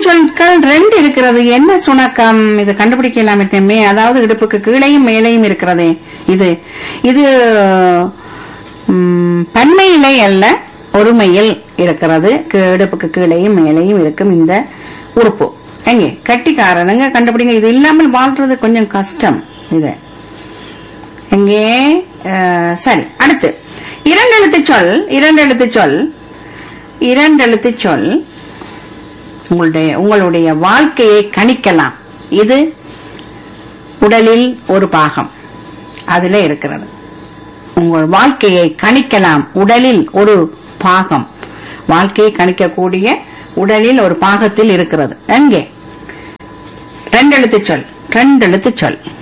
சொற்கள் ரெண்டு இருக்கிறது என்ன சுணக்கம் இது கண்டுபிடிக்கலாம் இருக்கமே அதாவது இடுப்புக்கு கீழையும் மேலேயும் இருக்கிறது இது இது ம், பன்மையிலே அல்ல ஒருமையில் இருக்கிறது கீ- இடுப்புக்கு கீழையும் மேலேயும் இருக்கும் இந்த உறுப்பு எங்கே கட்டிக்காரனுங்க கண்டுபிடிங்க இது இல்லாமல் வாழ்றது கொஞ்சம் கஷ்டம் இது எங்கே அஹ், சரி அடுத்து இரண்டு எழுத்து சொல் இரண்டு எழுத்து சொல் இரண்டு எழுத்து சொல் உங்களுடைய உங்களுடைய வாழ்க்கையை கணிக்கலாம் இது உடலில் ஒரு பாகம் அதுல இருக்கிறது உங்கள் வாழ்க்கையை கணிக்கலாம் உடலில் ஒரு பாகம் வாழ்க்கையை கணிக்கக்கூடிய உடலில் ஒரு பாகத்தில் இருக்கிறது எங்கே ரெண்டு எழுத்து சொல் ரெண்டு எழுத்து சொல்